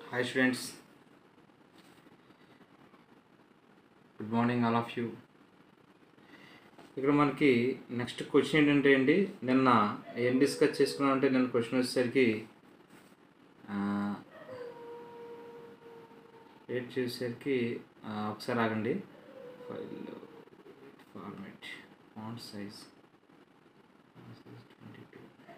Hi students good morning all of you ఇక్కడ మనకి next question ఏంటంటే అండి నిన్న ఏం డిస్కస్ చేసుకున్నామంటే నిన్న క్వశ్చన్ వచ్చేసరికి డేట్ చూసేసరికి ఆ, ఒకసారి ఆగండి file format font size twenty two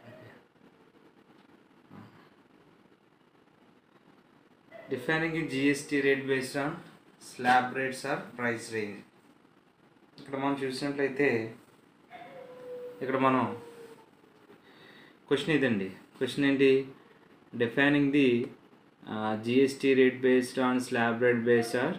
defining a GST rate based on slab rates or price range ఇక్కడ మనం చూసినట్లయితే ఇక్కడ మనం క్వశ్చన్ ఇదండి క్వశ్చన్ ఏంటి defining the GST rate based on slab rate based or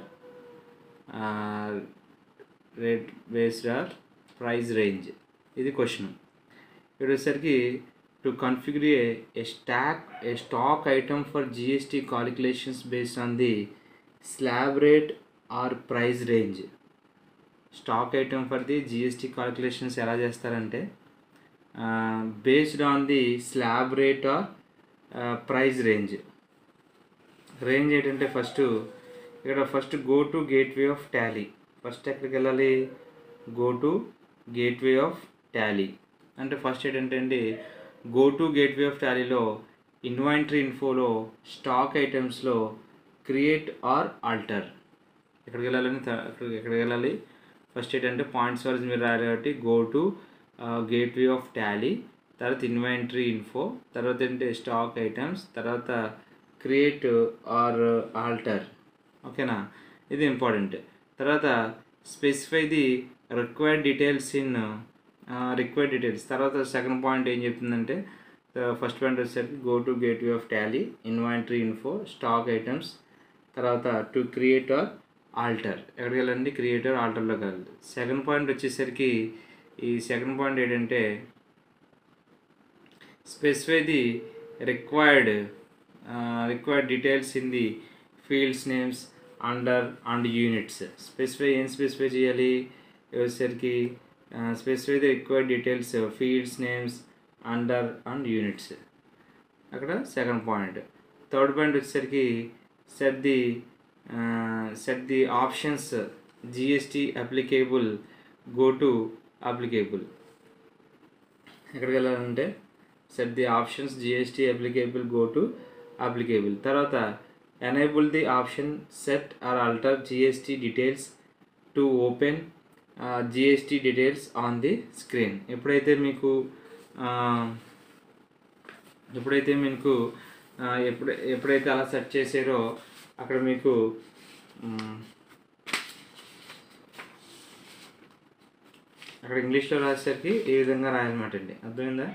rate based or price range ఇది question ఇక్కడ వచ్చేసరికి to configure a stock a stock item for GST calculations based on the slab rate or price range stock item for the GST calculations ఎలా చేస్తారంటే based on the slab rate or price range range ఏంటంటే first ఇక్కడ first go to gateway of Tally first ఎక్కడికి వెళ్ళాలి go to gateway of Tally అంటే first ఏంటంటే అండి go to gateway of టాలీలో ఇన్వెంటరీ ఇన్ఫోలో స్టాక్ ఐటమ్స్లో క్రియేట్ ఆర్ ఆల్టర్ ఎక్కడికి వెళ్ళాలని త- ఎక్కడికి ఎక్కడికి వెళ్ళాలి ఫస్ట్ ఏంటంటే పాయింట్స్ వైజ్ మీరు రాయాలి కాబట్టి go to gateway of Tally తర్వాత ఇన్వెంటరీ ఇన్ఫో తర్వాత ఏంటంటే స్టాక్ ఐటమ్స్ తర్వాత క్రియేట్ ఆర్ ఆల్టర్ ఓకేనా ఇది ఇంపార్టెంట్ తర్వాత specify the required details in required details తర్వాత సెకండ్ పాయింట్ ఏం చెప్తుందంటే ఫస్ట్ పాయింట్ వచ్చేసరికి go to gateway of Tally inventory info stock items తర్వాత టు క్రియేట్ ఆర్ ఆల్టర్ ఎక్కడికి వెళ్ళండి క్రియేటర్ ఆల్టర్లోకి వెళ్ళండి సెకండ్ పాయింట్ వచ్చేసరికి ఈ సెకండ్ పాయింట్ ఏంటంటే specify the required required details in the fields names under and units specify ఏం specify చేయాలి వచ్చేసరికి specify the required details fields names under and units అక్కడ సెకండ్ పాయింట్ థర్డ్ పాయింట్ వచ్చేసరికి set the set the options GST applicable go to applicable ఎక్కడికి వెళ్ళాలంటే set the options GST applicable go to applicable తర్వాత enable the option set or alter GST details to open GST details on the screen ఎప్పుడైతే మీకు ఆ, ఎప్పుడైతే మీకు ఆ, ఎప్పుడు ఎప్పుడైతే అలా సెట్ చేసారో అక్కడ మీకు మ్, అక్కడ ఇంగ్లీష్లో రాసేసరికి ఈ విధంగా రాయాలన్నమాట అండి అర్థమైందా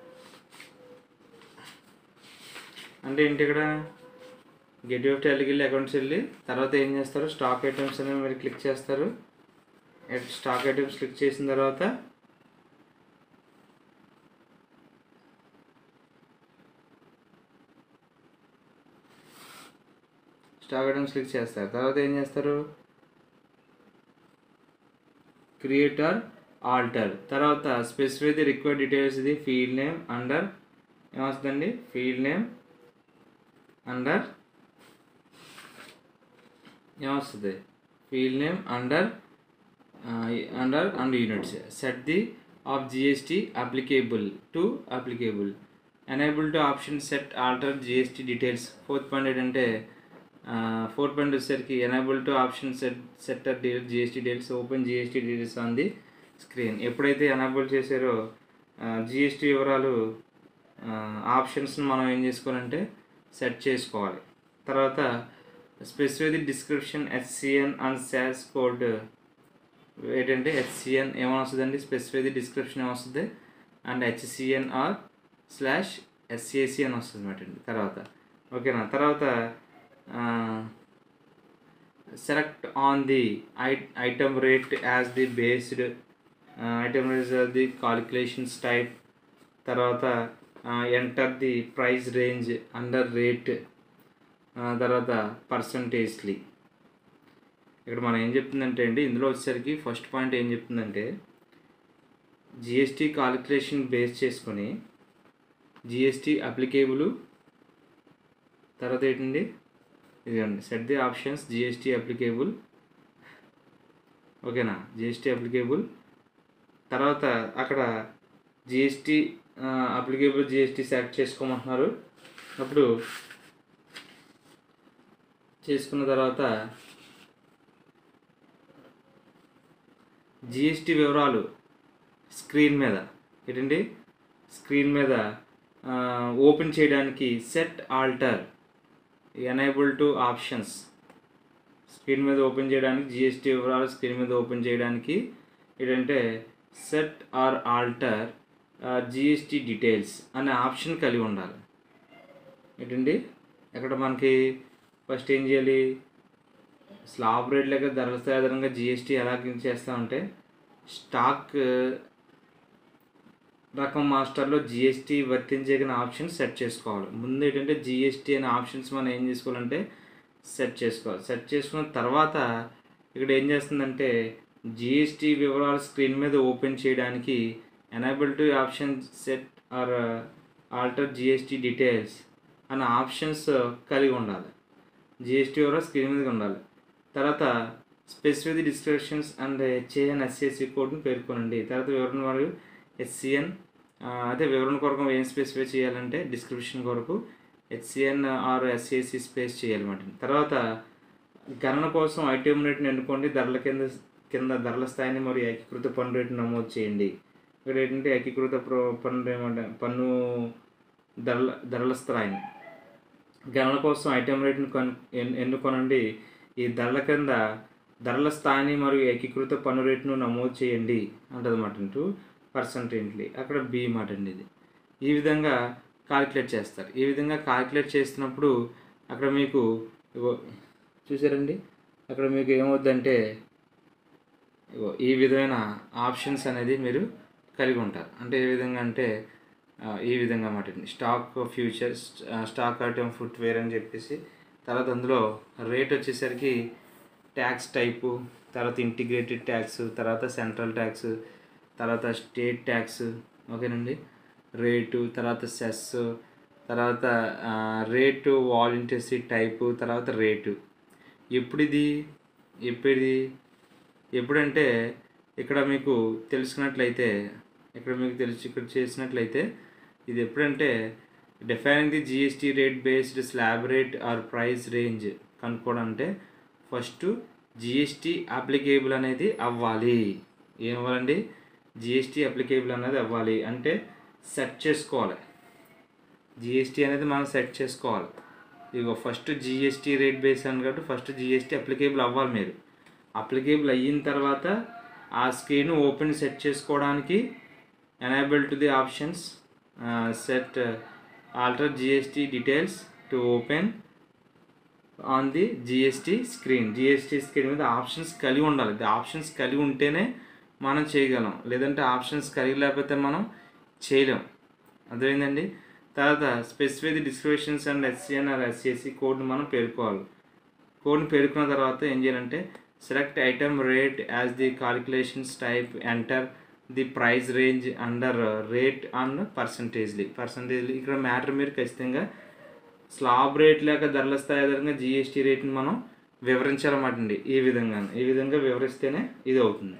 అంటే ఏంటి ఇక్కడ గెట్ ఆఫ్ టాలీకి వెళ్ళి అకౌంట్స్ వెళ్ళి తర్వాత ఏం చేస్తారు స్టాక్ ఐటమ్స్ అనేవి మీరు క్లిక్ చేస్తారు స్టాక్ ఐటమ్స్ క్లిక్ చేసిన తర్వాత స్టాక్ ఐటమ్స్ క్లిక్ చేస్తారు తర్వాత ఏం చేస్తారు క్రియేటర్ ఆల్టర్ తర్వాత స్పెసిఫై ది రిక్వైర్డ్ డీటెయిల్స్ ఇది ఫీల్డ్ నేమ్ అండర్ ఏమొస్తుందండి ఫీల్డ్ నేమ్ అండర్ ఏమొస్తుంది field name under under and units set the of GST applicable to applicable enable to option set alter GST details fourth point ఏంటంటే fourth point వచ్చేసరికి enable to option set set GST details open GST details on the screen ఎప్పుడైతే enable చేశారో GST వివరాలు ఆప్షన్స్ని మనం ఏం చేసుకోవాలంటే set చేసుకోవాలి తర్వాత specify the description HSN and SAC code ఏంటంటే హెచ్సిఎన్ ఏమని వస్తుందండి స్పెసిఫై ది డిస్క్రిప్షన్ ఏమొస్తుంది and HSN or slash SAC అని వస్తుంది అనమాట అండి తర్వాత ఓకేనా తర్వాత select on the item rate as the based item rate the calculations type తర్వాత enter the price range under rate తర్వాత పర్సంటేజ్లీ ఇక్కడ మనం ఏం చెప్తుందంటే అండి ఇందులో వచ్చేసరికి ఫస్ట్ పాయింట్ ఏం చెప్తుందంటే జిఎస్టీ కాలిక్యులేషన్ బేస్ చేసుకొని జిఎస్టీ అప్లికేబుల్ తర్వాత ఏంటండి ఇదిగోండి set the options GST applicable ఓకేనా జిఎస్టీ అప్లికేబుల్ తర్వాత అక్కడ జిఎస్టీ అప్లికేబుల్ జిఎస్టీ సెలెక్ట్ చేసుకోమంటున్నారు అప్పుడు చేసుకున్న తర్వాత జిఎస్టీ వివరాలు స్క్రీన్ మీద ఏంటండి స్క్రీన్ మీద ఓపెన్ చేయడానికి set alter enable to options screen మీద ఓపెన్ చేయడానికి జిఎస్టీ వివరాలు స్క్రీన్ మీద ఓపెన్ చేయడానికి ఏంటంటే set or alter GST details అనే ఆప్షన్ కలిగి ఉండాలి ఏంటండి ఎక్కడ మనకి ఫస్ట్ ఏం చేయాలి స్లాబ్ రేట్ లేక ధరల ఆధారంగా జిఎస్టీ ఎలా చేస్తామంటే స్టాక్ రకం మాస్టర్లో జిఎస్టీ వర్తించగిన ఆప్షన్ సెట్ చేసుకోవాలి ముందు ఏంటంటే జిఎస్టీ అనే ఆప్షన్స్ మనం ఏం చేసుకోవాలంటే సెట్ చేసుకోవాలి సెట్ చేసుకున్న తర్వాత ఇక్కడ ఏం చేస్తుందంటే జిఎస్టీ వివరాలు స్క్రీన్ మీద ఓపెన్ చేయడానికి enable to option set or alter GST details అనే ఆప్షన్స్ కలిగి ఉండాలి జిఎస్టీ వివరాలు స్క్రీన్ మీద ఉండాలి తర్వాత specific descriptions and HSN SAC కోడ్ని పేర్కొనండి తర్వాత వివరణ మరియు హెచ్సిఎన్ అదే వివరణ కొరకు ఏం స్పెసిఫై చేయాలంటే డిస్క్రిప్షన్ కొరకు హెచ్సిఎన్ ఆర్ ఎస్సిఎస్సి స్పేస్ చేయాలన్నమాట తర్వాత గణన కోసం ఐటెం రేట్ని ఎన్నుకోండి ధరల కింద కింద ధరల స్థాయిని మరియు ఏకీకృత పన్ను రేటును నమోదు చేయండి ఇక్కడ ఏంటంటే ఏకీకృత ప్ర- పన్ను ఏమంటే పన్ను ధరల ధరల స్థాయిని గణన కోసం ఐటెం రేట్ను కను ఎన్- ఎన్నుకొనండి ఈ ధరల కింద ధరల స్థాయిని మరియు ఏకీకృత పన్ను రేటును నమోదు చేయండి అంటదన్నమాట అంటూ పర్సంటేజ్లీ అక్కడ బి మాట అండి ఇది ఈ విధంగా కాలిక్యులేట్ చేస్తారు ఈ విధంగా కాలిక్యులేట్ చేస్తున్నప్పుడు అక్కడ మీకు ఇగో చూసారండి అక్కడ మీకు ఏమవుద్దంటే ఇగో ఈ విధమైన ఆప్షన్స్ అనేది మీరు కలిగి ఉంటారు అంటే ఏ విధంగా అంటే ఆ, ఈ విధంగా మాట stock futures stock item footwear అని చెప్పేసి తర్వాత అందులో రేట్ వచ్చేసరికి ట్యాక్స్ టైపు తర్వాత ఇంటిగ్రేటెడ్ ట్యాక్స్ తర్వాత సెంట్రల్ ట్యాక్స్ తర్వాత స్టేట్ ట్యాక్స్ ఓకేనండి రేటు తర్వాత సెస్ తర్వాత ఆ, రేటు వాలంటీర్సీ టైపు తర్వాత రేటు ఎప్పుడు ఇది ఎప్పుడు ఎప్పుడంటే ఇక్కడ మీకు తెలుసుకున్నట్లయితే ఇక్కడ మీకు తెలిసి ఇక్కడ చేసినట్లయితే ఇది ఎప్పుడంటే defining the GST rate based slab rate or price range కనుక్కోవడం అంటే ఫస్ట్ జిఎస్టీ అప్లికేబుల్ అనేది అవ్వాలి ఏం అవ్వాలండి జిఎస్టీ అప్లికేబుల్ అనేది అవ్వాలి అంటే సెట్ చేసుకోవాలి జిఎస్టీ అనేది మనం సెట్ చేసుకోవాలి ఇగో ఫస్ట్ జిఎస్టీ రేట్ బేస్ అని కాబట్టి ఫస్ట్ జిఎస్టీ అప్లికేబుల్ అవ్వాలి మీరు అప్లికేబుల్ అయిన తర్వాత ఆ స్క్రీన్ ఓపెన్ సెట్ చేసుకోవడానికి enable to the options set alter GST details to open on the GST screen GST screen మీద ఆప్షన్స్ కలిగి ఉండాలి ది ఆప్షన్స్ కలిగి ఉంటేనే మనం చేయగలం లేదంటే ఆప్షన్స్ కలిగి లేకపోతే మనం చేయలేం అర్థమైందండి తర్వాత specify the descriptions and HSN or SAC కోడ్ని మనం పేర్కోవాలి కోడ్ని పేర్కొన్న తర్వాత ఏం చేయాలంటే select item rate as the calculations type enter the price range under rate and percentagely percentagely ఇక్కడ మ్యాటర్ మీరు ఖచ్చితంగా స్లాబ్ రేట్ లేక ధరల స్థాయి ఆధారంగా జిఎస్టీ రేట్ని మనం వివరించాలన్నమాట అండి ఈ విధంగా ఈ విధంగా వివరిస్తేనే ఇది అవుతుంది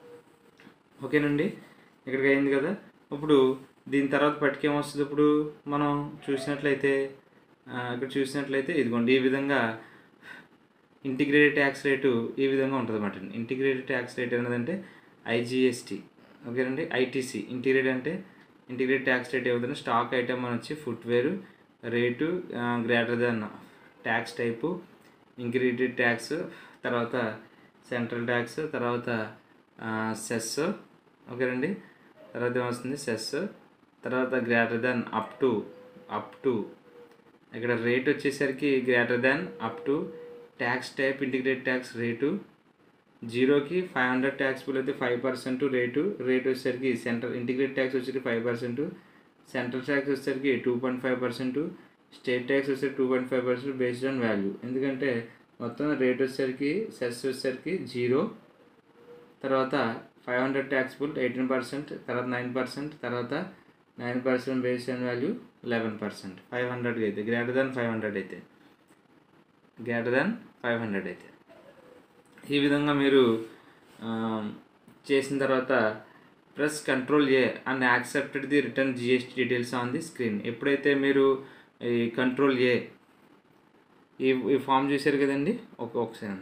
ఓకేనండి ఇక్కడికి అయింది కదా ఇప్పుడు దీని తర్వాత పట్టుకేమొస్తుంది ఇప్పుడు మనం చూసినట్లయితే ఆ, ఇక్కడ చూసినట్లయితే ఇదిగోండి ఈ విధంగా ఇంటిగ్రేటెడ్ ట్యాక్స్ రేటు ఈ విధంగా ఉంటుంది అన్నమాట ఇంటిగ్రేటెడ్ ట్యాక్స్ రేట్ అనేది ఐజిఎస్టీ ఓకేనండి ఐటీసీ ఇంటిగ్రేట్ అంటే ఇంటిగ్రేటెడ్ ట్యాక్స్ రేట్ ఏమవుతుంది స్టాక్ ఐటమ్ అని వచ్చి footwear rate greater than tax type integrated tax తర్వాత సెంట్రల్ ట్యాక్స్ తర్వాత సెస్ ఓకేనండి తర్వాత ఏమొస్తుంది సెస్ తర్వాత greater than up to up to ఇక్కడ రేట్ వచ్చేసరికి greater than up to tax type integrate tax rate జీరోకి ఫైవ్ హండ్రెడ్ ట్యాక్స్ బిల్ అయితే ఫైవ్ పర్సెంట్ రేటు రేట్ వచ్చేసరికి సెంట్రల్ ఇంటిగ్రేట్ ట్యాక్స్ వచ్చేసరికి ఫైవ్ పర్సెంట్ సెంట్రల్ ట్యాక్స్ వచ్చేసరికి two point five percent state tax వచ్చేసరికి two point five percent based on value ఎందుకంటే మొత్తం rate వచ్చేసరికి cess వచ్చేసరికి జీరో తర్వాత five hundred tax bill eighteen percent తర్వాత నైన్ పర్సెంట్ తర్వాత nine percent base and value eleven percent five హండ్రెడ్కి అయితే గ్రేటర్ దాన్ ఫైవ్ హండ్రెడ్ అయితే గ్రేటర్ దాన్ ఫైవ్ హండ్రెడ్ అయితే ఈ విధంగా మీరు ఆ, చేసిన తర్వాత press control A and accepted the return GST details on the screen ఎప్పుడైతే మీరు ఈ కంట్రోల్ ఏ ఈ ఈ ఫామ్ చూశారు కదండి ఒక ఒకసారి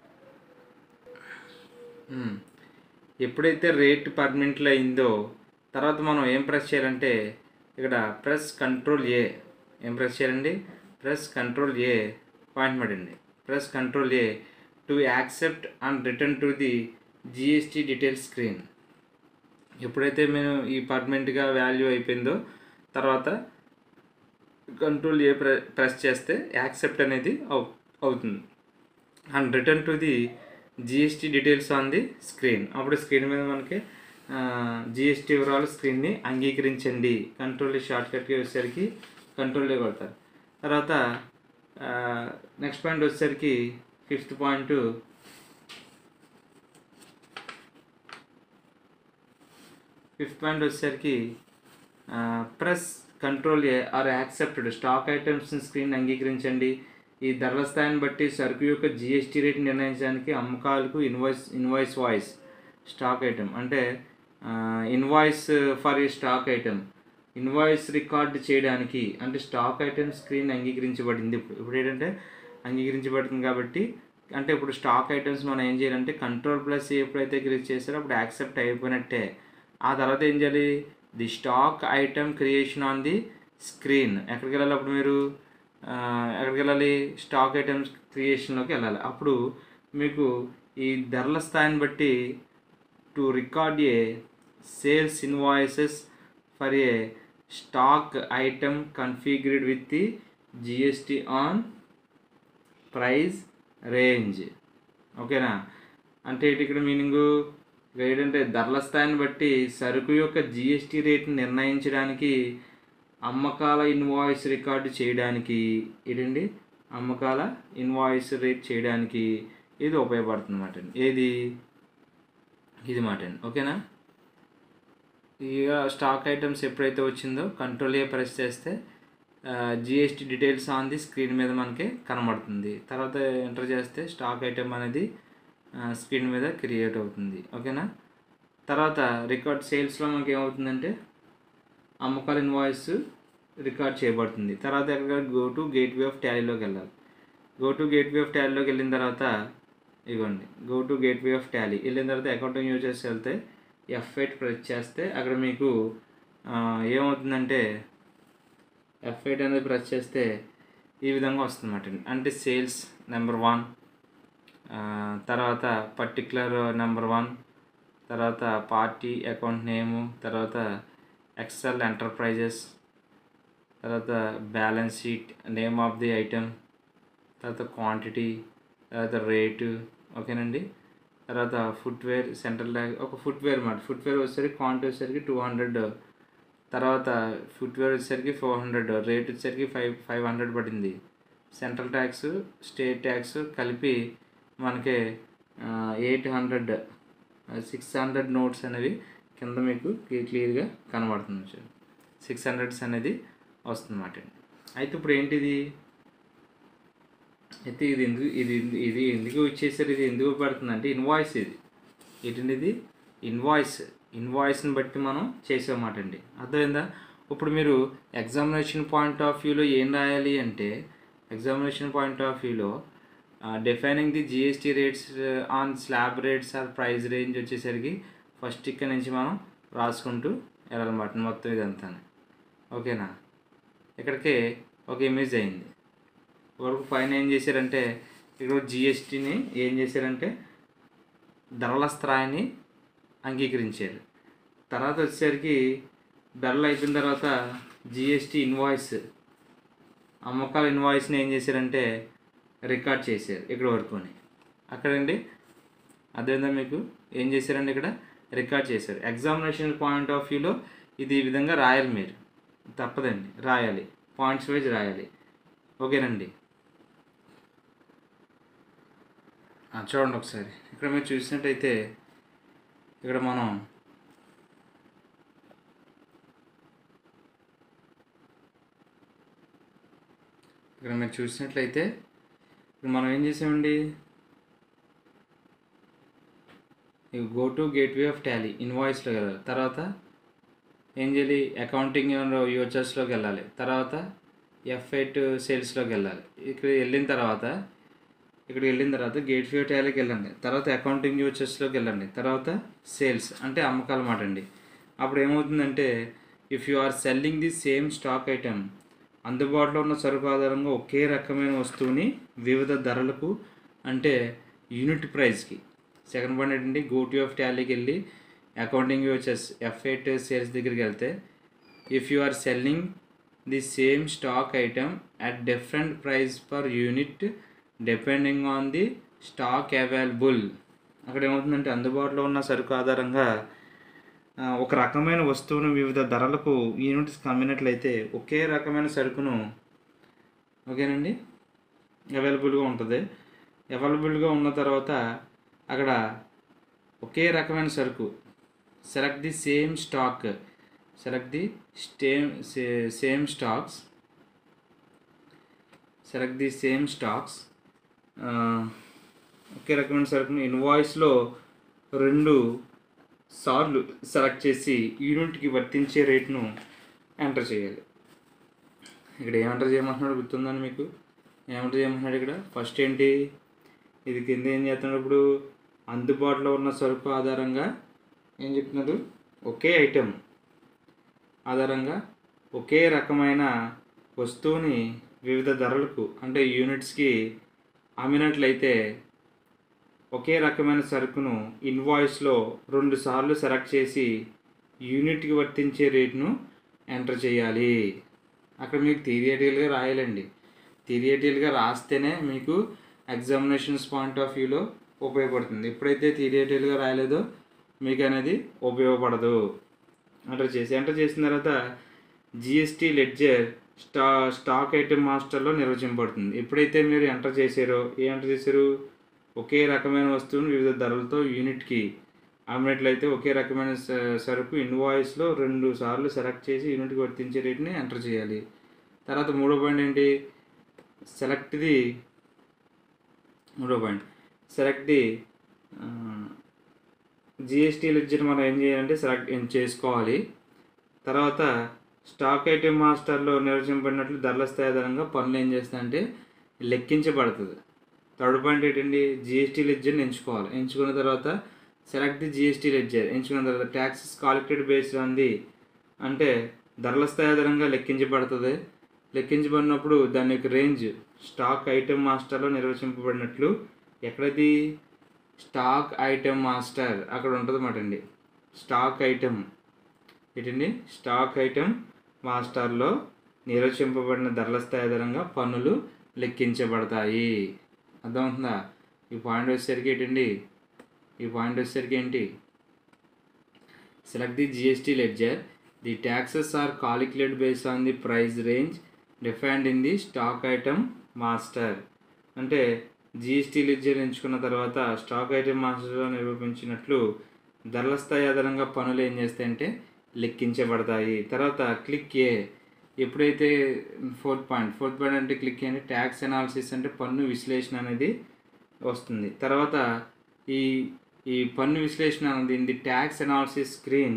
మ్మ్. ఎప్పుడైతే రేట్ పర్మనెంట్లో అయిందో తర్వాత మనం ఏం ప్రెస్ చేయాలంటే ఇక్కడ ప్రెస్ కంట్రోల్ ఏ ఏం ప్రెస్ చేయాలండి ప్రెస్ కంట్రోల్ ఏ పాయింట్ పడండి press control A to accept and return to the GST detail screen ఎప్పుడైతే మేము ఈ పర్మనెంట్గా వాల్యూ అయిపోయిందో తర్వాత కంట్రోల్ ఏ ప్రె ప్రెస్ చేస్తే యాక్సెప్ట్ అనేది అవు అవుతుంది and return to the GST details on the screen అప్పుడు స్క్రీన్ మీద మనకి జిఎస్టీ వివరాలు స్క్రీన్ని అంగీకరించండి కంట్రోల్ షార్ట్ కట్కి వచ్చేసరికి కంట్రోల్ కొడతారు తర్వాత నెక్స్ట్ పాయింట్ వచ్చేసరికి ఫిఫ్త్ పాయింట్ ఫిఫ్త్ పాయింట్ వచ్చేసరికి press control A or accepted stock items screen అంగీకరించండి ఈ ధరల స్థాయిని బట్టి సరుకు యొక్క జిఎస్టీ రేట్ నిర్ణయించడానికి అమ్మకాలకు invoice invoice voice stock item అంటే invoice for a stock item invoice record చేయడానికి అంటే స్టాక్ ఐటమ్ స్క్రీన్ అంగీకరించబడింది ఇప్పుడు ఇప్పుడు ఏంటంటే అంగీకరించబడుతుంది కాబట్టి అంటే ఇప్పుడు స్టాక్ ఐటమ్స్ మనం ఏం చేయాలంటే కంట్రోల్ ప్లస్ ఎప్పుడైతే క్లిక్ చేస్తారో అప్పుడు యాక్సెప్ట్ అయిపోయినట్టే ఆ తర్వాత ఏం చేయాలి the stock item creation on the screen ఎక్కడికి వెళ్ళాలి అప్పుడు మీరు ఆ, ఎక్కడికి వెళ్ళాలి స్టాక్ ఐటమ్స్ క్రియేషన్లోకి వెళ్ళాలి అప్పుడు మీకు ఈ ధరల స్థాయిని బట్టి to record a sales invoices for a stock item configured with the GST on price range ఓకేనా అంటే ఏంటి ఇక్కడ మీనింగు ఏంటంటే ధరల స్థాయిని బట్టి సరుకు యొక్క జిఎస్టీ రేట్ని నిర్ణయించడానికి అమ్మకాల ఇన్వాయిస్ రికార్డు చేయడానికి ఏంటండి అమ్మకాల ఇన్వాయిస్ రేట్ చేయడానికి ఇది ఉపయోగపడుతుంది అన్నమాట అండి ఏది ఇది మాట అండి ఓకేనా ఇక స్టాక్ ఐటమ్స్ ఎప్పుడైతే వచ్చిందో కంట్రోల్ ఏ ప్రెస్ చేస్తే GST details on the screen మీద మనకి కనబడుతుంది తర్వాత ఎంటర్ చేస్తే స్టాక్ ఐటమ్ అనేది స్క్రీన్ మీద క్రియేట్ అవుతుంది ఓకేనా తర్వాత రికార్డ్ సేల్స్లో మనకి ఏమవుతుందంటే అమ్మకాల ఇన్వాయిస్ రికార్డ్ చేయబడుతుంది తర్వాత ఎక్కడ go to gateway of ట్యాలీలోకి వెళ్ళాలి go to gateway of ట్యాలీలోకి వెళ్ళిన తర్వాత ఇదిగోండి go to gateway of Tally వెళ్ళిన తర్వాత అకౌంటింగ్ యూజ్ చేసి వెళ్తే ఎఫ్ ఎయిట్ ప్రెస్ చేస్తే అక్కడ మీకు ఆ, ఏమవుతుందంటే ఎఫ్ ఎయిట్ అనేది ప్రెస్ చేస్తే ఈ విధంగా వస్తుందన్నమాట అంటే సేల్స్ నెంబర్ వన్ తర్వాత పర్టికులర్ నెంబర్ వన్ తర్వాత పార్టీ అకౌంట్ నేము తర్వాత ఎక్సెల్ ఎంటర్ప్రైజెస్ తర్వాత balance sheet name of the item తర్వాత క్వాంటిటీ తర్వాత రేటు ఓకేనండి తర్వాత ఫుట్వేర్ సెంట్రల్ ట్యాక్స్ ఒక ఫుట్వేర్ మాట ఫుట్వేర్ వచ్చేసరికి క్వాంటిటీ వచ్చేసరికి టూ హండ్రెడ్ తర్వాత ఫుట్వేర్ వచ్చేసరికి ఫోర్ హండ్రెడ్ రేట్ వచ్చేసరికి ఫైవ్ ఫైవ్ హండ్రెడ్ పడింది సెంట్రల్ ట్యాక్స్ స్టేట్ ట్యాక్స్ కలిపి మనకి eight hundred six hundred notes అనేవి కింద మీకు క్లియర్గా కనబడుతుంది చూడండి సిక్స్ హండ్రెడ్స్ అనేది వస్తుందన్నమాట అయితే ఇప్పుడు ఏంటిది అయితే ఇది ఎందుకు ఇది ఇది ఎందుకు ఇచ్చేసారు ఇది ఎందుకు పడుతుంది అంటే ఇన్వాయిస్ ఇది ఏంటండి ఇది ఇన్వాయిస్ ఇన్వాయిస్ని బట్టి మనం చేసామాట అండి అర్థమైందా ఇప్పుడు మీరు ఎగ్జామినేషన్ పాయింట్ ఆఫ్ వ్యూలో ఏం రాయాలి అంటే ఎగ్జామినేషన్ పాయింట్ ఆఫ్ వ్యూలో defining the GST rates on slab rates or price range వచ్చేసరికి ఫస్ట్ ఇక్కడ నుంచి మనం రాసుకుంటూ వెళ్ళాలన్నమాట మొత్తం ఇదంతా ఓకేనా ఇక్కడికి ఒక ఇమేజ్ అయింది వరకు పైన ఏం చేశారంటే ఇక్కడ జిఎస్టీని ఏం చేశారంటే ధరల స్థాయిని అంగీకరించారు తర్వాత వచ్చేసరికి ధరలు అయిపోయిన తర్వాత జిఎస్టీ ఇన్వాయిస్ అమ్మకాల ఇన్వాయిస్ని ఏం చేశారంటే రికార్డ్ చేశారు ఇక్కడ వరకుని అక్కడండి అదేవిధంగా మీకు ఏం చేశారండి ఇక్కడ రికార్డ్ చేశారు ఎగ్జామినేషన్ పాయింట్ ఆఫ్ వ్యూలో ఇది ఈ విధంగా రాయాలి మీరు తప్పదండి రాయాలి పాయింట్స్ వైజ్ రాయాలి ఓకేనండి ఆ, చూడండి ఒకసారి ఇక్కడ మీరు చూసినట్టయితే ఇక్కడ మనం ఇక్కడ మీరు చూసినట్లయితే ఇప్పుడు మనం ఏం చేసామండి go to gateway of Tally ఇన్వాయిస్లోకి వెళ్ళాలి తర్వాత ఏం చేయాలి అకౌంటింగ్ యూచర్స్లోకి వెళ్ళాలి తర్వాత ఎఫ్ ఎయిట్ సేల్స్లోకి వెళ్ళాలి ఇక్కడ వెళ్ళిన తర్వాత ఇక్కడికి వెళ్ళిన తర్వాత గేట్ వే టాలీకి వెళ్ళండి తర్వాత అకౌంటింగ్ యూచర్స్లోకి వెళ్ళండి తర్వాత సేల్స్ అంటే అమ్మకాలు మాట అండి అప్పుడు ఏమవుతుందంటే if you are selling the same stock item అందుబాటులో ఉన్న సరుకు ఆధారంగా ఒకే రకమైన వస్తువుని వివిధ ధరలకు అంటే యూనిట్ ప్రైస్కి సెకండ్ పాయింట్ ఏంటంటే గోటీ ఆఫ్ టాలీకి వెళ్ళి అకౌంటింగ్ వచ్చేసి ఎఫ్ ఎయిట్ సేల్స్ దగ్గరికి వెళ్తే if you are selling the same stock item at different price per unit depending on the stock available అక్కడ ఏమవుతుందంటే అందుబాటులో ఉన్న సరుకు ఆధారంగా ఆ, ఒక రకమైన వస్తువును వివిధ ధరలకు యూనిట్స్కి అమ్మినట్లయితే ఒకే రకమైన సరుకును ఓకేనండి అవైలబుల్గా ఉంటుంది అవైలబుల్గా ఉన్న తర్వాత అక్కడ ఒకే రకమైన సరుకు select the same stock select the same same stocks select the same stocks ఒకే రకమైన సరుకును ఇన్వాయిస్లో రెండు సార్లు సెలెక్ట్ చేసి యూనిట్కి వర్తించే రేట్ను ఎంటర్ చేయాలి ఇక్కడ ఏమంటర్ చేయమంటున్నాడు గుర్తుందని మీకు ఏమంటర్ చేయమంటున్నాడు ఇక్కడ ఫస్ట్ ఏంటి ఇది కింద ఏం చేస్తున్నాడు ఇప్పుడు అందుబాటులో ఉన్న సరుకు ఆధారంగా ఏం చెప్తున్నాడు ఒకే ఐటెం ఆధారంగా ఒకే రకమైన వస్తువుని వివిధ ధరలకు అంటే యూనిట్స్కి అమ్మినట్లయితే ఒకే రకమైన సరుకును ఇన్వాయిస్లో రెండు సార్లు సెలెక్ట్ చేసి యూనిట్కి వర్తించే రేట్ను ఎంటర్ చేయాలి అక్కడ మీకు థిరియేటికల్గా రాయాలండి థిరియేటికల్గా రాస్తేనే మీకు ఎగ్జామినేషన్స్ పాయింట్ ఆఫ్ వ్యూలో ఉపయోగపడుతుంది ఎప్పుడైతే థిరియేటికల్గా రాయలేదో మీకు అనేది ఉపయోగపడదు ఎంటర్ చేసి ఎంటర్ చేసిన తర్వాత జిఎస్టీ లెడ్జర్ స్టా స్టాక్ ఐటెం మాస్టర్లో నిర్వచింపబడుతుంది ఎప్పుడైతే మీరు ఎంటర్ చేశారో ఏ ఎంటర్ చేశారు ఒకే రకమైన వస్తువును వివిధ ధరలతో యూనిట్కి అమ్మినట్లయితే ఒకే రకమైన స- సరుకు ఇన్వాయిస్లో రెండు సార్లు సెలెక్ట్ చేసి యూనిట్కి వర్తించే రేట్ని ఎంటర్ చేయాలి తర్వాత మూడో పాయింట్ ఏంటి సెలెక్ట్ ది మూడో point select the GST ledger మనం ఏం చేయాలంటే సెలెక్ట్ ఏం చేసుకోవాలి తర్వాత స్టాక్ ఐటెం మాస్టర్లో నిర్వచింపబడినట్లు ధరల స్థాయి ఆధారంగా పనులు ఏం చేస్తాయంటే లెక్కించబడుతుంది థర్డ్ పాయింట్ ఏంటండి జిఎస్టీ లెడ్జర్ని ఎంచుకోవాలి ఎంచుకున్న తర్వాత సెలెక్ట్ ది జిఎస్టీ లెడ్జర్ ఎంచుకున్న తర్వాత taxes collected based on the అంటే ధరల స్థాయి ఆధారంగా లెక్కించబడుతుంది లెక్కించబడినప్పుడు దాని యొక్క రేంజ్ స్టాక్ ఐటెం మాస్టర్లో నిర్వచింపబడినట్లు ఎక్కడది స్టాక్ ఐటెం మాస్టర్ అక్కడ ఉంటుంది అన్నమాట అండి స్టాక్ ఐటెం ఏంటండి స్టాక్ ఐటెం మాస్టర్లో నిర్వచింపబడిన ధరల స్థాయి ఆధారంగా పన్నులు లెక్కించబడతాయి అర్థమవుతుందా ఈ పాయింట్ వచ్చేసరికి ఏంటండి ఈ పాయింట్ వచ్చేసరికి ఏంటి select the GST ledger the taxes are calculate based on the price range defined in the stock item master అంటే జిఎస్టీ లెడ్జర్ ఎంచుకున్న తర్వాత స్టాక్ ఐటమ్ మాస్టర్లో నిరూపించినట్లు ధరల స్థాయి ఆధారంగా పనులు ఏం చేస్తాయంటే లెక్కించబడతాయి తర్వాత క్లిక్ ఏ ఎప్పుడైతే ఫోర్త్ పాయింట్ ఫోర్త్ పాయింట్ అంటే క్లిక్ అంటే ట్యాక్స్ అనాలిసిస్ అంటే పన్ను విశ్లేషణ అనేది వస్తుంది తర్వాత ఈ ఈ పన్ను విశ్లేషణ అనేది ఇది tax analysis screen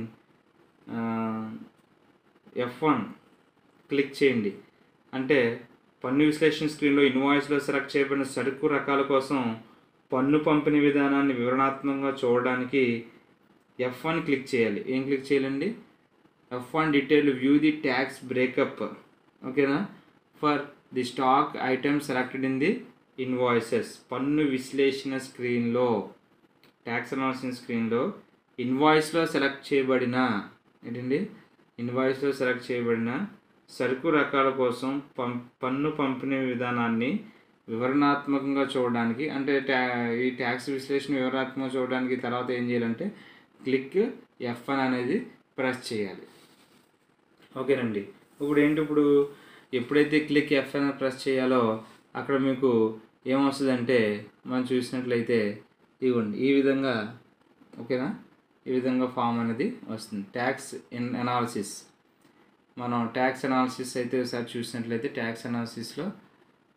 F one click చేయండి అంటే పన్ను విశ్లేషణ స్క్రీన్లో ఇన్వాయిస్లో సెలెక్ట్ చేయబడిన సరుకు రకాల కోసం పన్ను పంపిణీ విధానాన్ని వివరణాత్మకంగా చూడడానికి ఎఫ్ వన్ క్లిక్ చేయాలి ఏం క్లిక్ చేయాలండి F one detail view the tax breakup ఓకేనా for the stock item selected in the invoices పన్ను విశ్లేషణ స్క్రీన్లో ట్యాక్స్ అనాలిసిస్ స్క్రీన్లో ఇన్వాయిస్లో సెలెక్ట్ చేయబడిన ఏంటండి ఇన్వాయిస్లో సెలెక్ట్ చేయబడిన సరుకు రకాల కోసం పం పన్ను పంపిణీ విధానాన్ని వివరణాత్మకంగా చూడడానికి అంటే ట్యా ఈ ట్యాక్స్ విశ్లేషణ వివరణాత్మకంగా చూడడానికి తర్వాత ఏం చేయాలంటే క్లిక్ ఎఫ్ అని అనేది ప్రెస్ చేయాలి ఓకేనండి ఇప్పుడు ఏంటి ఇప్పుడు ఎప్పుడైతే క్లిక్ ఎఫ్ అని ప్రెస్ చేయాలో అక్కడ మీకు ఏమొస్తుందంటే మనం చూసినట్లయితే ఇవ్వండి ఈ విధంగా ఓకేనా ఈ విధంగా ఫామ్ అనేది వస్తుంది ట్యాక్స్ ఇన్ అనాలిసిస్ మనం ట్యాక్స్ అనాలిసిస్ అయితే ఒకసారి చూసినట్లయితే ట్యాక్స్ అనాలిసిస్లో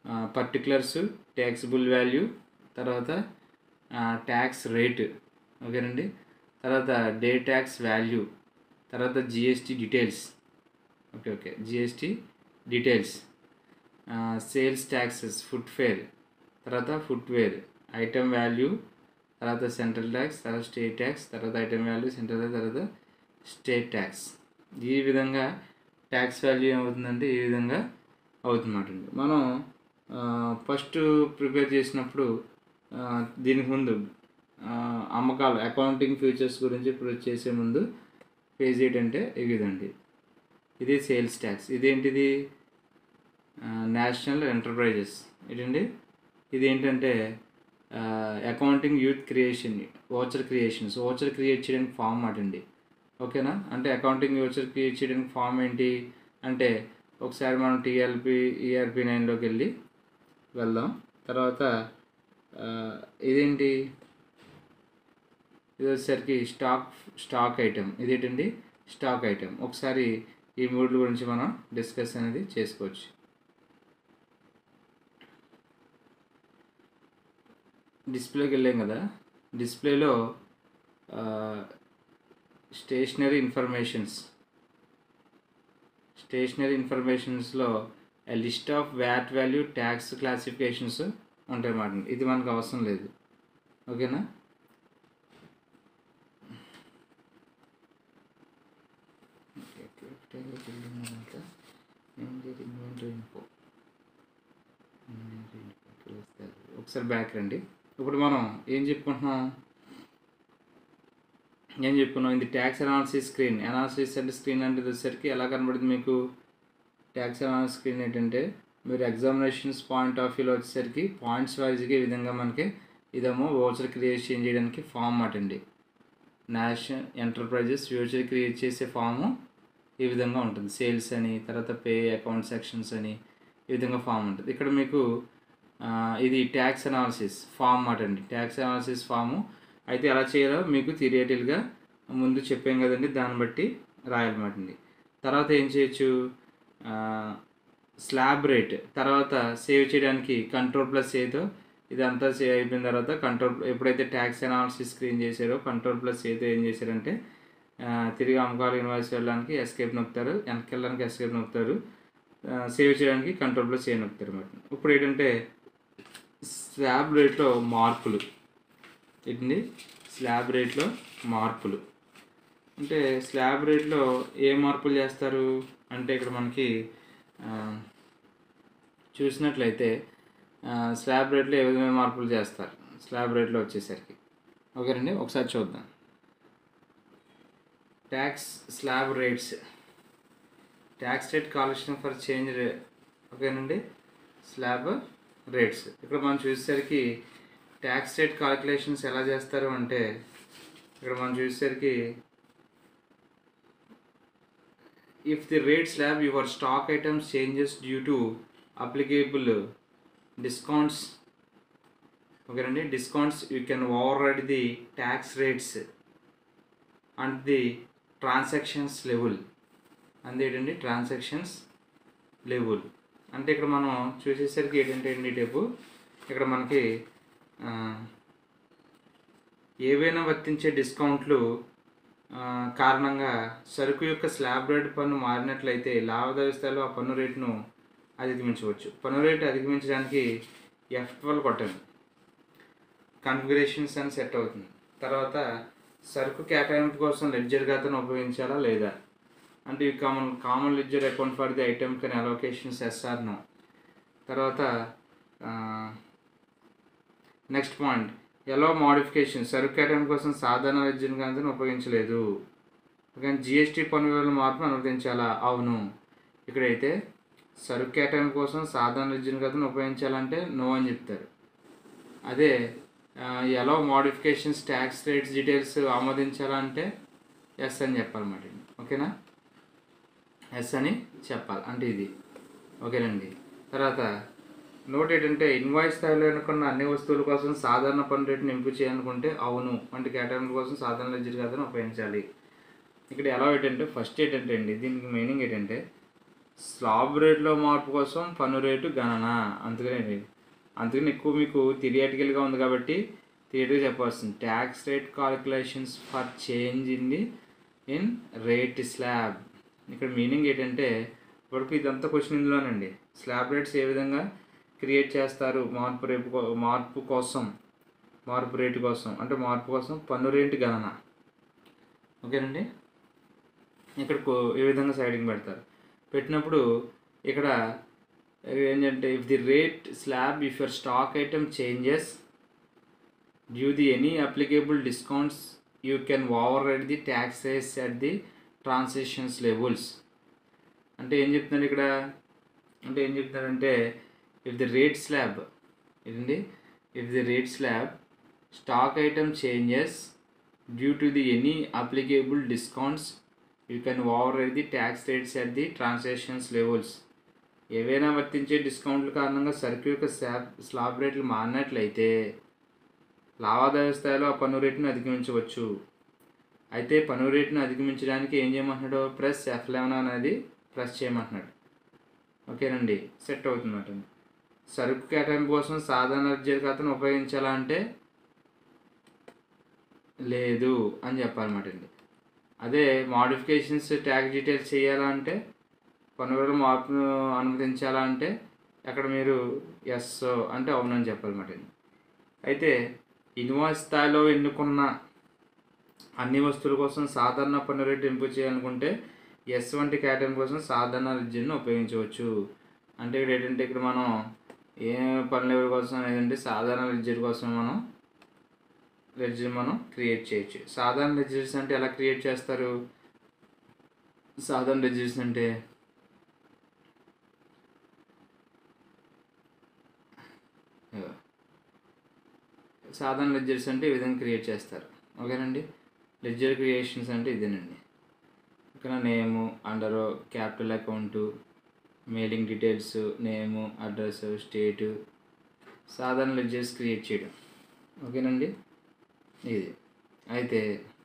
పర్టికులర్స్ ట్యాక్సిబుల్ వాల్యూ తర్వాత ట్యాక్స్ రేట్ ఓకేనండి తర్వాత డే ట్యాక్స్ వాల్యూ తర్వాత GST details okay okay GST details sales taxes food fare తర్వాత ఫుట్వేర్ ఐటమ్ వాల్యూ తర్వాత సెంట్రల్ ట్యాక్స్ తర్వాత స్టేట్ ట్యాక్స్ తర్వాత ఐటమ్ వాల్యూ సెంట్రల్ ట్యాక్స్ తర్వాత స్టేట్ ట్యాక్స్ ఈ విధంగా ట్యాక్స్ వాల్యూ ఏమవుతుందంటే ఈ విధంగా అవుతుందన్నమాట అండి మనం ఫస్ట్ ప్రిపేర్ చేసినప్పుడు ఆ, దీనికి ముందు ఆ, అమ్మకాలు అకౌంటింగ్ ఫ్యూచర్స్ గురించి ఇప్పుడు చేసే ముందు పేజ్ ఏంటంటే ఇదండి ఇది సేల్స్ ట్యాక్స్ ఇదేంటిది నేషనల్ ఎంటర్ప్రైజెస్ ఏంటండి ఇది ఏంటంటే అకౌంటింగ్ యూత్ creation voucher creations voucher create చేయడానికి ఫామ్ అటండి ఓకేనా అంటే అకౌంటింగ్ ఓచర్ క్రియేట్ చేయడానికి ఫామ్ ఏంటి అంటే ఒకసారి మనం టీఎల్పి ఈఆర్పి నైన్లోకి వెళ్ళి వెళ్దాం తర్వాత ఆ, ఇదేంటి ఇది వచ్చేసరికి స్టాక్ స్టాక్ ఐటెం ఇదేంటండి స్టాక్ ఐటెం ఒకసారి ఈ మూడు గురించి మనం డిస్కస్ అనేది చేసుకోవచ్చు డిస్ప్లేకి వెళ్ళాం కదా డిస్ప్లేలో స్టేషనరీ ఇన్ఫర్మేషన్స్ స్టేషనరీ ఇన్ఫర్మేషన్స్లో list of VAT value tax classifications ఉంటాయి అన్నమాట ఇది మనకు అవసరం లేదు ఓకేనా ఒకసారి బ్యాక్ రండి ఇప్పుడు మనం ఏం చెప్పుకుంటున్నాం ఏం చెప్పుకున్నాం ఇది ట్యాక్స్ అనాలిసిస్ స్క్రీన్ అనాలిసిస్ అంటే స్క్రీన్ అంటే వచ్చేసరికి ఎలా కనబడుతుంది మీకు ట్యాక్స్ అనాలిసిస్ స్క్రీన్ ఏంటంటే మీరు ఎగ్జామినేషన్స్ పాయింట్ ఆఫ్ వ్యూలో వచ్చేసరికి పాయింట్స్ వైజ్గా ఈ విధంగా మనకి ఇదేమో ఓచర్ క్రియేషన్ చేయడానికి ఫామ్ అటండి నేషనల్ ఎంటర్ప్రైజెస్ ఫ్యూచర్ క్రియేట్ చేసే ఫాము ఈ విధంగా ఉంటుంది సేల్స్ అని తర్వాత పే అకౌంట్ సెక్షన్స్ అని ఈ విధంగా ఫామ్ ఉంటుంది ఇక్కడ మీకు ఆ, ఇది ట్యాక్స్ అనాలిసిస్ ఫామ్ అటండి ట్యాక్స్ అనాలిసిస్ ఫాము అయితే ఎలా చేయాలో మీకు థిరియేటిల్గా ముందు చెప్పాం కదండి దాన్ని బట్టి రాయాలన్నమాట అండి తర్వాత ఏం చేయొచ్చు స్లాబ్ రేట్ తర్వాత సేవ్ చేయడానికి కంట్రోల్ ప్లస్ ఏదో ఇదంతా సేవ్ అయిపోయిన తర్వాత కంట్రోల్ ఎప్పుడైతే ట్యాక్స్ అనాలిసిస్ స్క్రీన్ చేశారో కంట్రోల్ ప్లస్ ఏదో ఏం చేశారంటే ఆ, తిరిగి అమ్మకాలు ఇన్వాయిస్ వెళ్ళడానికి ఎస్కేప్ నొక్కుతారు వెనక్కి వెళ్ళడానికి ఎస్కేప్ నొక్కుతారు సేవ్ చేయడానికి కంట్రోల్ ప్లస్ ఏ నొక్కుతారు అన్నమాట ఇప్పుడు ఏంటంటే స్లాబ్ రేట్లో మార్పులు ఏంటండి స్లాబ్ రేట్లో మార్పులు అంటే స్లాబ్ రేట్లో ఏ మార్పులు చేస్తారు అంటే ఇక్కడ మనకి ఆ, చూసినట్లయితే ఆ, స్లాబ్ రేట్లో ఏ విధమైన మార్పులు చేస్తారు స్లాబ్ రేట్లో వచ్చేసరికి ఓకేనండి ఒకసారి చూద్దాం tax slab rates tax rate calculation for change రే ఓకేనండి స్లాబ్ రేట్స్ ఇక్కడ మనం చూసేసరికి ట్యాక్స్ రేట్ కాలిక్యులేషన్స్ ఎలా చేస్తారు అంటే ఇక్కడ మనం చూసేసరికి if the rate slab your stock items changes due to applicable discounts ఓకేనండి discounts you can over the tax rates and the transactions level అందేటండి ట్రాన్సాక్షన్స్ లెవెల్ అంటే ఇక్కడ మనం చూసేసరికి ఏంటంటే అండి టైపు ఇక్కడ మనకి ఆ, ఏవైనా వర్తించే డిస్కౌంట్లు ఆ, కారణంగా సరుకు యొక్క స్లాబ్ రేట్ పన్ను మారినట్లయితే లావాదేవీ స్థాయిలో ఆ పన్ను రేటును అధిగమించవచ్చు పన్ను రేటు అధిగమించడానికి ఎఫ్ ట్వెల్వ్ కొట్టండి కన్ఫిగరేషన్స్ అని సెట్ అవుతుంది తర్వాత సరుకు కేటాయింపు కోసం లెడ్జర్ ఖాతాను ఉపయోగించాలా లేదా అంటే ఈ common common ledger account for the item can allocations yes or no తర్వాత నెక్స్ట్ పాయింట్ ఎలా మోడిఫికేషన్ సరుకు కేటాయింపు కోసం సాధారణ లెడ్జర్ ఖాతాను ఉపయోగించలేదు కానీ జిఎస్టీ పన్ను వివరాల మార్పు అనుమతించాలా అవును ఇక్కడైతే సరుకు కేటాయింపు కోసం సాధారణ లెడ్జర్ ఖాతాను ఉపయోగించాలంటే నో అని చెప్తారు అదే ఎలా మోడిఫికేషన్స్ ట్యాక్స్ రేట్స్ డీటెయిల్స్ ఆమోదించాలంటే ఎస్ అని చెప్పాలన్నమాట ఇది. ఓకేనా ఎస్ అని చెప్పాలి అంటే ఇది ఓకేనండి తర్వాత నోట్ ఏంటంటే ఇన్వాయిస్ స్థాయిలో అనుకున్న అన్ని వస్తువుల కోసం సాధారణ పన్ను రేటును ఎంపిక చేయాలనుకుంటే అవును అంటే కేటాయింపు కోసం సాధారణ లెడ్జర్ ఖాతాను ఉపయోగించాలి ఇక్కడ ఎలా ఏంటంటే ఫస్ట్ ఏంటంటే అండి దీనికి మీనింగ్ ఏంటంటే స్లాబ్ రేట్లో మార్పు కోసం పన్ను రేటు గణన అందుకనే అందుకని ఎక్కువ మీకు థిరియాటికల్గా ఉంది కాబట్టి థియేటర్ చెప్పాల్సింది tax rate calculations for change in the in rate slab ఇక్కడ మీనింగ్ ఏంటంటే వరకు ఇదంతా క్వశ్చన్ ఇందులోనండి స్లాబ్ రేట్స్ ఏ విధంగా క్రియేట్ చేస్తారు మార్పు రేపు కో- మార్పు కోసం మార్పు రేటు కోసం అంటే మార్పు కోసం పన్ను రేటు గణన ఓకేనండి ఇక్కడ కో- ఏ విధంగా సైడింగ్ పెడతారు పెట్టినప్పుడు ఇక్కడ ఏంటంటే if the rate slab if your stock item changes due the any applicable discounts you can override the tax rates at the transactions levels అంటే ఏం చెప్తున్నారు ఇక్కడ అంటే ఏం చెప్తున్నారంటే ఇఫ్ ది రేట్ స్లాబ్ ఏంటండి if the rate slab stock item changes due to the any applicable discounts you can override the tax rates at the transactions levels ఏవైనా వర్తించే డిస్కౌంట్ల కారణంగా సరుకు యొక్క స్లాబ్ స్లాబ్ రేట్లు మారినట్లయితే లావాదేవీ స్థాయిలో ఆ పన్ను రేటును అధిగమించవచ్చు అయితే పన్ను రేటును అధిగమించడానికి ఏం చేయమంటున్నాడు ప్లస్ ఎఫ్ లెవెన్ అనేది ప్రెస్ చేయమంటున్నాడు ఓకేనండి సెట్ అవుతుందట సరుకు కేటాయింపు కోసం సాధారణ అర్జీ ఖాతాను ఉపయోగించాలా అంటే లేదు అని చెప్పాలన్నమాట అండి అదే మాడిఫికేషన్స్ ట్యాక్స్ డీటెయిల్స్ చేయాలా అంటే పన్నుల మార్పును అనుమతించాలా అంటే అక్కడ మీరు ఎస్ అంటే అవునని చెప్పాలన్నమాట అండి అయితే ఇన్వాయిస్ స్థాయిలో ఎన్నుకున్న అన్ని వస్తువుల కోసం సాధారణ పన్ను రేటు ఎంపిక చేయాలనుకుంటే ఎస్ వంటి కేటగిరీ కోసం సాధారణ రిజిని ఉపయోగించవచ్చు అంటే ఇక్కడ ఏంటంటే ఇక్కడ మనం ఏ పన్ను లెవెల్ కోసం ఏంటంటే సాధారణ రిజిట్ కోసం మనం రిజిట్ మనం క్రియేట్ చేయొచ్చు సాధారణ రిజిట్స్ అంటే ఎలా క్రియేట్ చేస్తారు సాధారణ రిజిట్స్ అంటే ఇదిగో. సాధారణ లెడ్జర్స్ అంటే ఈ విధంగా క్రియేట్ చేస్తారు ఓకేనండి లెడ్జర్ క్రియేషన్స్ అంటే ఇదేనండి ఇక్కడ name under capital account mailing details name address state సాధారణ లెడ్జర్స్ క్రియేట్ చేయడం ఓకేనండి ఇది అయితే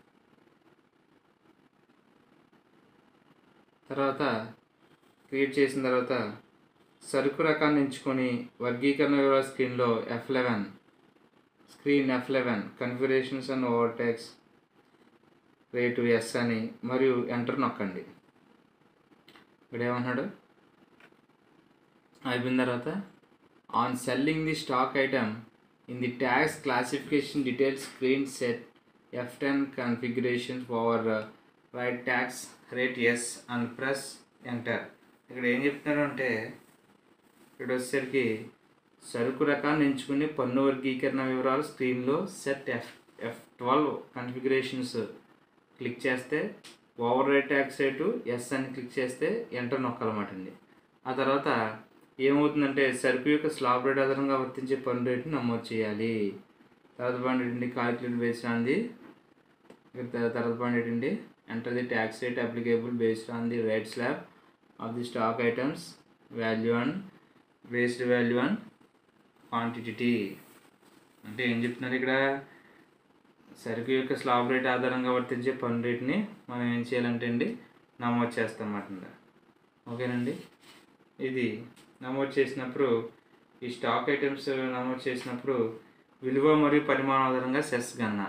తర్వాత క్రియేట్ చేసిన తర్వాత సరుకు రకాన్ని ఎంచుకొని వర్గీకరణ వివరాల స్క్రీన్లో F eleven screen F eleven configurations and over tax rate yes అని మరియు ఎంటర్ నొక్కండి ఇక్కడ ఏమన్నాడు అయిపోయిన తర్వాత on selling the stock item in the tax classification details screen set F ten configuration for write tax rate yes and press enter ఇక్కడ ఏం చెప్తున్నారు అంటే ఇక్కడ వచ్చేసరికి సరుకు రకాన్ని ఎంచుకుని పన్ను వర్గీకరణ వివరాలు స్క్రీన్లో set F F twelve configurations click చేస్తే overwrite tax rate yes అని క్లిక్ చేస్తే ఎంటర్ నొక్కాలన్నమాట అండి ఆ తర్వాత ఏమవుతుందంటే సరుకు యొక్క స్లాబ్ రేట్ ఆధారంగా వర్తించే పన్ను రేటుని నమోదు చేయాలి తర్వాత పాయింట్ ఏంటండి కాలిక్యులేట్ బేస్డ్ ఆన్ ది తర్వాత పాయింట్ ఏంటండి enter the tax rate applicable based on the rate slab of the stock items value and waste value and quantity అంటే ఏం చెప్తున్నారు ఇక్కడ సరుకు యొక్క స్లాబ్ రేట్ ఆధారంగా వర్తించే పన్ను రేటుని మనం ఏం చేయాలంటే అండి నమోదు చేస్తాం అన్నమాట ఓకేనండి ఇది నమోదు చేసినప్పుడు ఈ స్టాక్ ఐటమ్స్ నమోదు చేసినప్పుడు విలువ మరియు పరిమాణం ఆధారంగా సెస్ గన్న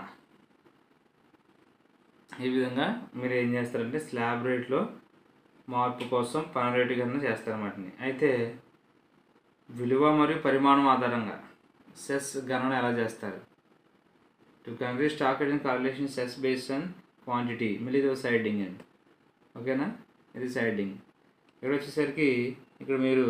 ఈ విధంగా మీరు ఏం చేస్తారంటే స్లాబ్ రేట్లో మార్పు కోసం పన్ను రేటు గణన చేస్తారన్నమాట అయితే విలువ మరియు పరిమాణం ఆధారంగా సెస్ గణన ఎలా చేస్తారు టు కంక్రీ stock item calculation cess based on quantity మళ్ళీ ఇది సైడింగ్ అండి ఓకేనా ఇది సైడింగ్ ఇక్కడ వచ్చేసరికి ఇక్కడ మీరు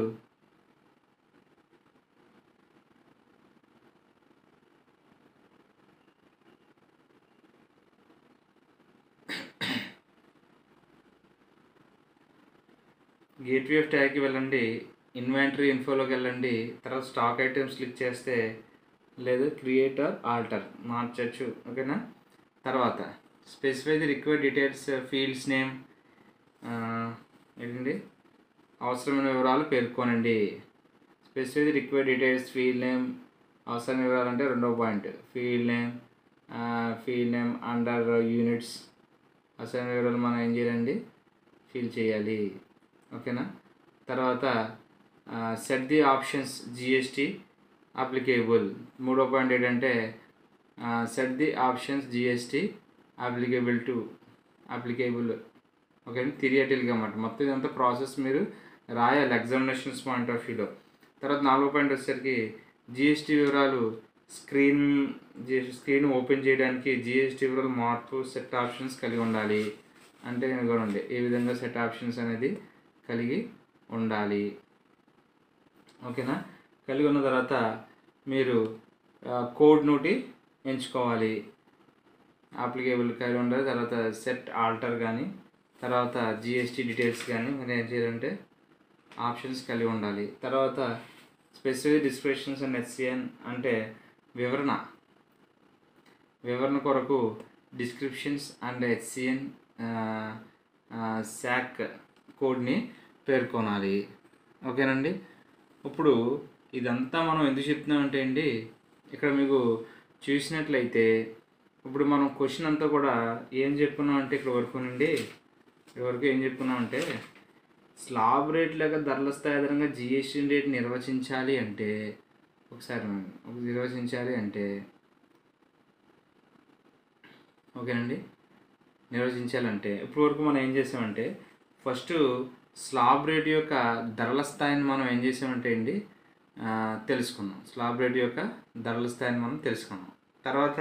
గేట్వే ఆఫ్ ట్యాగ్కి వెళ్ళండి ఇన్వెంటరీ ఇన్ఫోలోకి వెళ్ళండి తర్వాత స్టాక్ ఐటమ్స్ క్లిక్ చేస్తే లేదు క్రియేట్ ఆర్ ఆల్టర్ మార్చచ్చు ఓకేనా తర్వాత specify the required details fields name ఏంటండి అవసరమైన వివరాలు పేర్కొనండి specify the required details field name అవసరమైన వివరాలు అంటే రెండో point field name field name under units అవసరమైన వివరాలు మనం ఏం చేయాలండి ఫీల్ చేయాలి ఓకేనా తర్వాత set the options GST applicable మూడో పాయింట్ ఏంటంటే set the options GST applicable to applicable okay అండి థిరియాటిల్గా అన్నమాట మొత్తం ఇదంతా ప్రాసెస్ మీరు రాయాలి ఎగ్జామినేషన్స్ పాయింట్ ఆఫ్ వ్యూలో తర్వాత నాలుగో పాయింట్ వచ్చేసరికి జిఎస్టీ వివరాలు స్క్రీన్ స్క్రీన్ ఓపెన్ చేయడానికి జిఎస్టీ వివరాలు మార్పు సెట్ ఆప్షన్స్ కలిగి ఉండాలి అంటే ఇదిగోనండి ఏ విధంగా సెట్ ఆప్షన్స్ అనేది కలిగి ఉండాలి ఓకేనా కలిగి ఉన్న తర్వాత మీరు కోడ్ నోటి ఎంచుకోవాలి అప్లికేబుల్ కలిగి ఉండాలి తర్వాత సెట్ ఆల్టర్ కానీ తర్వాత జిఎస్టీ డీటెయిల్స్ కానీ మీరు ఏం చేయాలంటే ఆప్షన్స్ కలిగి ఉండాలి తర్వాత స్పెసిఫిక్ డిస్క్రిప్షన్స్ అండ్ ఎస్సిఎన్ అంటే వివరణ వివరణ కొరకు డిస్క్రిప్షన్స్ అండ్ హెచ్సిఎన్ శాక్ కోడ్ని పేర్కొనాలి ఓకేనండి ఇప్పుడు ఇదంతా మనం ఎందుకు చెప్తున్నామంటే అండి ఇక్కడ మీకు చూసినట్లయితే ఇప్పుడు మనం క్వశ్చన్ అంతా కూడా ఏం చెప్పుకున్నాం అంటే ఇక్కడ వరకు నుండి ఇక్కడ వరకు ఏం చెప్పుకున్నాం అంటే స్లాబ్ రేట్ లేక ధరల స్థాయి ఆధారంగా జిఎస్టీ రేట్ నిర్వచించాలి అంటే ఒకసారి ఒక నిర్వచించాలి అంటే ఓకేనండి నిర్వచించాలంటే ఇప్పుడు వరకు మనం ఏం చేసామంటే ఫస్ట్ స్లాబ్ రేట్ యొక్క ధరల స్థాయిని మనం ఏం చేసామంటే అండి ఆ, తెలుసుకున్నాం స్లాబ్ రేట్ యొక్క ధరల స్థాయిని మనం తెలుసుకున్నాం తర్వాత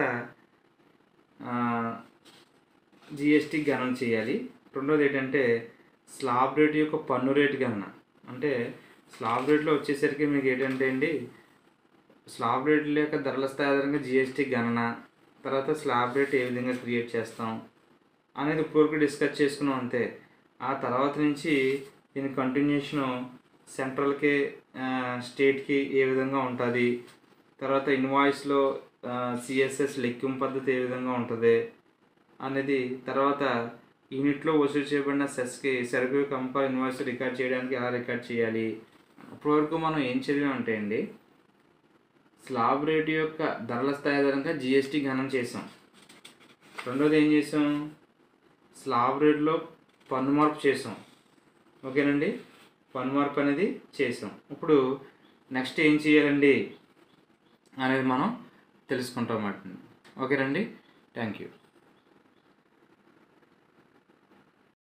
జిఎస్టీ గణన చేయాలి రెండోది ఏంటంటే స్లాబ్ రేట్ యొక్క పన్ను రేటు గణన అంటే స్లాబ్ రేట్లో వచ్చేసరికి మీకు ఏంటంటే అండి స్లాబ్ రేట్ లేక ధరల స్థాయి ఆధారంగా జిఎస్టీ గణన తర్వాత స్లాబ్ రేట్ ఏ విధంగా క్రియేట్ చేస్తాం అనేది ఇప్పటివరకు డిస్కస్ చేసుకున్నాం అంతే ఆ తర్వాత నుంచి దీని కంటిన్యూషను సెంట్రల్కి స్టేట్కి ఏ విధంగా ఉంటుంది తర్వాత ఇన్వాయిస్లో సిఎస్ఎస్ లెక్కింపు పద్ధతి ఏ విధంగా ఉంటుంది అనేది తర్వాత యూనిట్లో వసూలు చేయబడిన సెస్కి సరుకు కంప ఇన్వాయిస్ రికార్డ్ చేయడానికి ఎలా రికార్డ్ చేయాలి ఇప్పటివరకు మనం ఏం చదివామంటే అండి స్లాబ్ రేటు యొక్క ధరల స్థాయి ఆధారంగా జిఎస్టీ గణన చేసాం రెండోది ఏం చేసాం స్లాబ్ రేట్లో పన్ను మార్పు చేసాం ఓకేనండి పన్ను మార్పు అనేది చేసాం ఇప్పుడు నెక్స్ట్ ఏం చేయాలండి అనేది మనం తెలుసుకుంటాం అన్నమాట ఓకేనండి థ్యాంక్ యూ